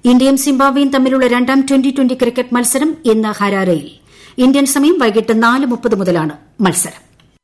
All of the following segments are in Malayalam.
ഇന്ത്യയും സിംബാബ്വേയും തമ്മിലുള്ള രണ്ടാം ട്വന്റി ട്വന്റി ക്രിക്കറ്റ് മത്സരം ഇന്ന് ഹരാരയിൽ ഇന്ത്യൻ സമയം വൈകിട്ട് നാല് മുപ്പത് മുതലാണ് മത്സരം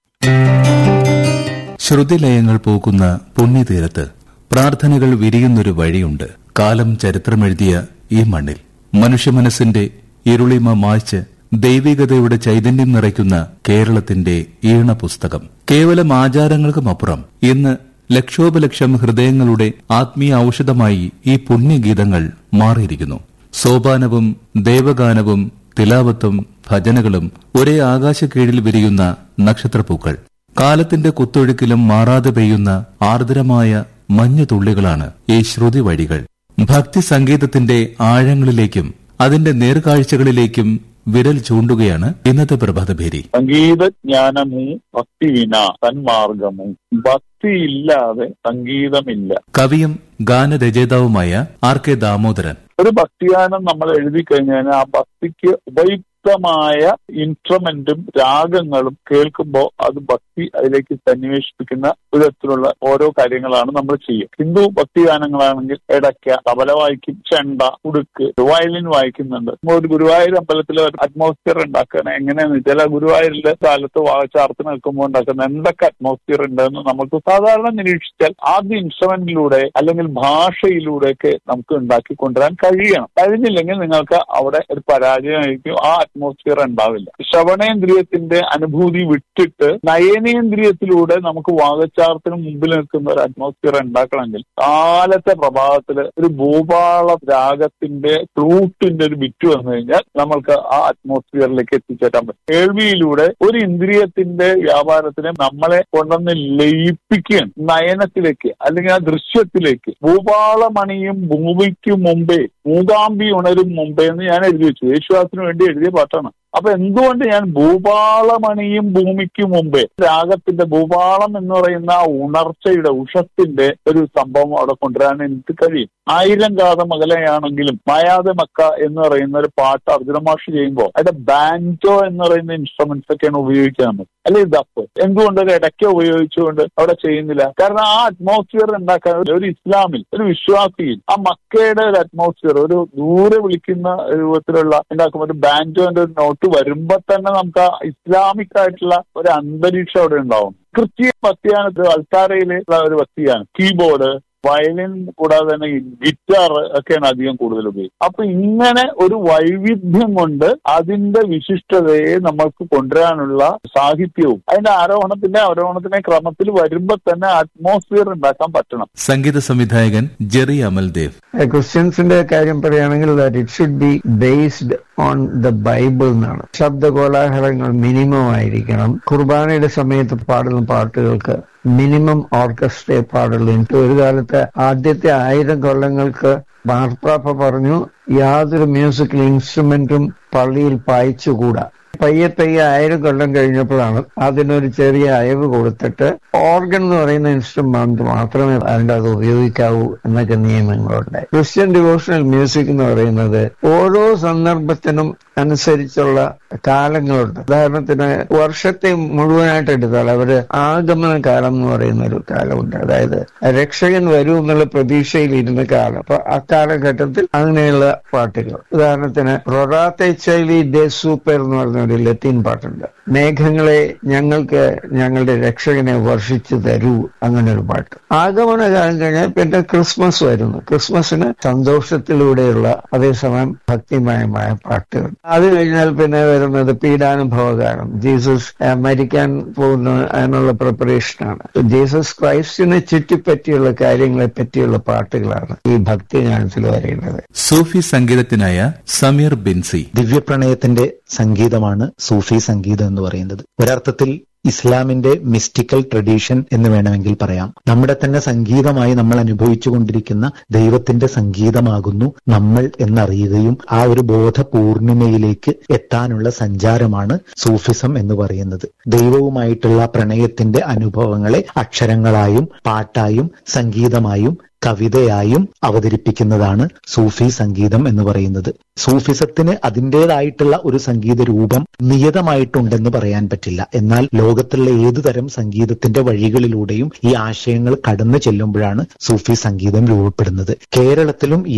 ശ്രുതിലയങ്ങൾ പൂക്കുന്ന പുണ്യതീരത്ത് പ്രാർത്ഥനകൾ വിരിയുന്നൊരു വഴിയുണ്ട് കാലം ചരിത്രമെഴുതിയ ഈ മണ്ണിൽ മനുഷ്യമനസ്സിന്റെ ഇരുളിമ മായ്ച്ച് ദൈവികതയുടെ ചൈതന്യം നിറയ്ക്കുന്ന കേരളത്തിന്റെ ഈണ പുസ്തകം കേവലം ആചാരങ്ങൾക്കുമപ്പുറം ഇന്ന് ലക്ഷോപലക്ഷം ഹൃദയങ്ങളുടെ ആത്മീയ ഔഷധമായി ഈ പുണ്യഗീതങ്ങൾ മാറിയിരിക്കുന്നു സോപാനവും ദേവഗാനവും തിലാവത്തും ഭജനകളും ഒരേ ആകാശക്കീഴിൽ വിരിയുന്ന നക്ഷത്രപ്പൂക്കൾ കാലത്തിന്റെ കുത്തൊഴുക്കിലും മാറാതെ പെയ്യുന്ന ആർദ്രമായ മഞ്ഞുതുള്ളികളാണ് ഈ ശ്രുതി വഴികൾ ഭക്തി സംഗീതത്തിന്റെ ആഴങ്ങളിലേക്കും അതിന്റെ നേർക്കാഴ്ചകളിലേക്കും വിരൽ ചൂണ്ടുകയാണ് ഇന്നത്തെ പ്രഭാതഭേരി സംഗീതജ്ഞാനമേ ഭക്തിവിന സന്മാർഗമേ ഭക്തിയില്ലാതെ സംഗീതമില്ല കവിയും ഗാനരചയിതാവുമായ ആർ കെ ദാമോദരൻ ഒരു ഭക്തിഗാനം നമ്മൾ എഴുതി കഴിഞ്ഞാൽ ആ ഭക്തിക്ക് ഉപയുക്തമായ ഇൻസ്ട്രുമെന്റും രാഗങ്ങളും കേൾക്കുമ്പോൾ അത് ഭക്തി അതിലേക്ക് സന്നിവേശിപ്പിക്കുന്ന വിധത്തിലുള്ള ഓരോ കാര്യങ്ങളാണ് നമ്മൾ ചെയ്യുക ഹിന്ദു ഭക്തിഗാനങ്ങളാണെങ്കിൽ ഇടയ്ക്ക തബല വായിക്കും ചെണ്ട ഉടുക്ക് വയലിൻ വായിക്കുന്നുണ്ട് ഒരു ഗുരുവായൂർ അമ്പലത്തിലെ ഒരു അറ്റ്മോസ്ഫിയർ ഉണ്ടാക്കാൻ എങ്ങനെയാന്ന് വെച്ചാൽ ആ ഗുരുവായൂരിലെ കാലത്ത് വാചാർത്ത് നിൽക്കുമ്പോൾ ഉണ്ടാക്കുന്ന എന്തൊക്കെ അറ്റ്മോസ്ഫിയർ ഉണ്ടെന്ന് നമുക്ക് സാധാരണ നിരീക്ഷിച്ചാൽ ആദ്യ ഇൻസ്ട്രുമെന്റിലൂടെ അല്ലെങ്കിൽ ഭാഷയിലൂടെയൊക്കെ നമുക്ക് ഉണ്ടാക്കി കൊണ്ടുവരാൻ കഴിയണം കഴിഞ്ഞില്ലെങ്കിൽ നിങ്ങൾക്ക് അവിടെ ഒരു പരാജയമായിരിക്കും ആ അറ്റ്മോസ്ഫിയർ ഉണ്ടാവില്ല ശ്രവണേന്ദ്രിയത്തിന്റെ അനുഭൂതി വിട്ടിട്ട് നയനേന്ദ്രിയത്തിലൂടെ നമുക്ക് വാഗച്ചാർത്തിന് മുമ്പിൽ നിൽക്കുന്ന ഒരു അറ്റ്മോസ്ഫിയർ ഉണ്ടാക്കണമെങ്കിൽ കാലത്തെ പ്രഭാതത്തില് ഒരു ഭൂപാള രാഗത്തിന്റെ ഫ്ലൂട്ടിന്റെ ഒരു ബിറ്റ് വന്നു കഴിഞ്ഞാൽ നമ്മൾക്ക് ആ അറ്റ്മോസ്ഫിയറിലേക്ക് എത്തിച്ചേരാൻ പറ്റും കേൾവിയിലൂടെ ഒരു ഇന്ദ്രിയത്തിന്റെ വ്യാപാരത്തിനെ നമ്മളെ കൊണ്ടുവന്ന് ലയിപ്പിക്കുകയാണ് നയനത്തിലേക്ക് അല്ലെങ്കിൽ ആ ദൃശ്യത്തിലേക്ക് ഭൂപാളമണിയും ഭൂമിക്ക് മുമ്പേ മൂകാംബി ഉണരും മുമ്പേ എന്ന് ഞാൻ എഴുതി വെച്ചു യേശുദാസിന് വേണ്ടി എഴുതിയ പാട്ടാണ് അപ്പൊ എന്തുകൊണ്ട് ഞാൻ ഭൂപാളമണിയും ഭൂമിക്ക് മുമ്പേ രാഗത്തിന്റെ ഭൂപാളം എന്ന് പറയുന്ന ആ ഉണർച്ചയുടെ ഉഷത്തിന്റെ ഒരു സംഭവം അവിടെ കൊണ്ടുവരാൻ എനിക്ക് കഴിയും ആയിരം കാത മകലയാണെങ്കിലും മായാതെ മക്ക എന്ന് പറയുന്ന ഒരു പാട്ട് അർജുന മാഷ് ചെയ്യുമ്പോൾ അതിന്റെ ബാൻജോ എന്ന് പറയുന്ന ഇൻസ്ട്രുമെന്റ്സ് ഒക്കെയാണ് ഉപയോഗിക്കുന്നത് അല്ലെ ദപ്പ് എന്തുകൊണ്ട് ഒരു ഇടയ്ക്ക് ഉപയോഗിച്ചുകൊണ്ട് അവിടെ ചെയ്യുന്നില്ല കാരണം ആ അറ്റ്മോസ്ഫിയർ ഉണ്ടാക്കാൻ ഒരു ഇസ്ലാമിൽ ഒരു വിശ്വാസിയിൽ ആ മക്കയുടെ ഒരു അറ്റ്മോസ്ഫിയർ ഒരു ദൂരെ വിളിക്കുന്ന രൂപത്തിലുള്ള ഉണ്ടാക്കുമ്പോൾ ഒരു ബാൻജോന്റെ ഒരു നോട്ട് വരുമ്പോ തന്നെ നമുക്ക് ആ ഇസ്ലാമിക് ആയിട്ടുള്ള ഒരു അന്തരീക്ഷം അവിടെ ഉണ്ടാവും ക്രിസ്ത്യൻ ഭക്തിയാണ് അൾത്താരയിലുള്ള ഒരു ഭക്തിയാണ് കീബോർഡ് വയലിൻ കൂടാതെ തന്നെ ഗിറ്റാർ ഒക്കെയാണ് അധികം കൂടുതൽ ഉപയോഗിക്കുന്നത് അപ്പൊ ഇങ്ങനെ ഒരു വൈവിധ്യം കൊണ്ട് അതിന്റെ വിശിഷ്ടതയെ നമ്മൾക്ക് കൊണ്ടുവരാനുള്ള സാഹിത്യവും അതിന്റെ ആരോഹണത്തിന്റെ അവരോഹണത്തിന്റെ ക്രമത്തിൽ വരുമ്പോ തന്നെ അറ്റ്മോസ്ഫിയർ ഉണ്ടാക്കാൻ പറ്റണം സംഗീത സംവിധായകൻ ജെറി അമൽദേവ് ക്രിസ്ത്യൻസിന്റെ കാര്യം പറയുകയാണെങ്കിൽ that it should be based on the Bible എന്നാണ് ശബ്ദകോലാഹലങ്ങൾ മിനിമം ആയിരിക്കണം കുർബാനയുടെ സമയത്ത് പാടുന്ന പാട്ടുകൾക്ക് മിനിമം ഓർക്കസ്ട്രയെ പാടുള്ളൂ എനിക്ക് ഒരു കാലത്ത് ആദ്യത്തെ ആയിരം കൊല്ലങ്ങൾക്ക് മാർപ്പാപ്പ പറഞ്ഞു യാതൊരു മ്യൂസിക്കൽ ഇൻസ്ട്രുമെന്റും പള്ളിയിൽ പായിച്ചുകൂടാ പയ്യെ പയ്യെ ആയിരം കൊല്ലം കഴിഞ്ഞപ്പോഴാണ് അതിനൊരു ചെറിയ അയവ് കൊടുത്തിട്ട് ഓർഗൻ എന്ന് പറയുന്ന ഇൻസ്ട്രുമെന്റ് മാത്രമേ അതിൻ്റെ അത് ഉപയോഗിക്കാവൂ എന്നൊക്കെ നിയമങ്ങളുണ്ടായി ക്രിസ്ത്യൻ ഡിവോഷണൽ മ്യൂസിക് എന്ന് പറയുന്നത് ഓരോ സന്ദർഭത്തിനും അനുസരിച്ചുള്ള കാലങ്ങളുണ്ട് ഉദാഹരണത്തിന് വർഷത്തെ മുഴുവനായിട്ട് എടുത്താൽ അവര് ആഗമന കാലം എന്ന് പറയുന്ന ഒരു കാലമുണ്ട് അതായത് രക്ഷകൻ വരൂ എന്നുള്ള പ്രതീക്ഷയിൽ ഇരുന്ന കാലം അപ്പൊ ആ കാലഘട്ടത്തിൽ അങ്ങനെയുള്ള പാട്ടുകൾ ഉദാഹരണത്തിന് റൊറാത്തെ ചൈലി ഡേ സൂപ്പർ എന്ന് പറഞ്ഞ ഒരു ലത്തീൻ പാട്ടുണ്ട് മേഘങ്ങളെ ഞങ്ങൾക്ക് ഞങ്ങളുടെ രക്ഷകനെ വർഷിച്ചു തരൂ അങ്ങനെ ഒരു പാട്ട് ആഗമന കാലം കഴിഞ്ഞാൽ പിന്നെ ക്രിസ്മസ് വരുന്നു ക്രിസ്മസിന് സന്തോഷത്തിലൂടെയുള്ള അതേസമയം ഭക്തിമയമായ പാട്ടുകൾ അത് കഴിഞ്ഞാൽ പിന്നെ വരുന്നത് പീഡാനുഭവകാലം ജീസസ് മരിക്കാൻ പോകുന്ന അതിനുള്ള പ്രിപ്പറേഷനാണ് ജീസസ് ക്രൈസ്റ്റിനെ ചുറ്റിപ്പറ്റിയുള്ള കാര്യങ്ങളെ പറ്റിയുള്ള പാട്ടുകളാണ് ഈ ഭക്തിഗാനത്തിൽ വരേണ്ടത് സൂഫി സംഗീതജ്ഞനായ സമീർ ബിൻസി ദിവ്യപ്രണയത്തിന്റെ സംഗീതമാണ് സൂഫി സംഗീതം എന്ന് പറയുന്നത് ഒരർത്ഥത്തിൽ ഇസ്ലാമിന്റെ മിസ്റ്റിക്കൽ ട്രഡീഷൻ എന്ന് വേണമെങ്കിൽ പറയാം നമ്മുടെ തന്നെ സംഗീതമായി നമ്മൾ അനുഭവിച്ചുകൊണ്ടിരിക്കുന്ന ദൈവത്തിന്റെ സംഗീതമാകുന്നു നമ്മൾ എന്നറിയുകയും ആ ഒരു ബോധ പൂർണിമയിലേക്ക് എത്താനുള്ള സഞ്ചാരമാണ് സൂഫിസം എന്ന് പറയുന്നത് ദൈവവുമായിട്ടുള്ള പ്രണയത്തിന്റെ അനുഭവങ്ങളെ അക്ഷരങ്ങളായും പാട്ടായും സംഗീതമായും കവിതയായും അവതരിപ്പിക്കുന്നതാണ് സൂഫി സംഗീതം എന്ന് പറയുന്നത് സൂഫിസത്തിന് അതിൻ്റെതായിട്ടുള്ള ഒരു സംഗീത രൂപം നിയതമായിട്ടുണ്ടെന്ന് പറയാൻ പറ്റില്ല എന്നാൽ ലോകത്തുള്ള ഏതുതരം സംഗീതത്തിന്റെ വഴികളിലൂടെയും ഈ ആശയങ്ങൾ കടന്നു ചെല്ലുമ്പോഴാണ് സൂഫി സംഗീതം രൂപപ്പെടുന്നത് കേരളത്തിലും ഈ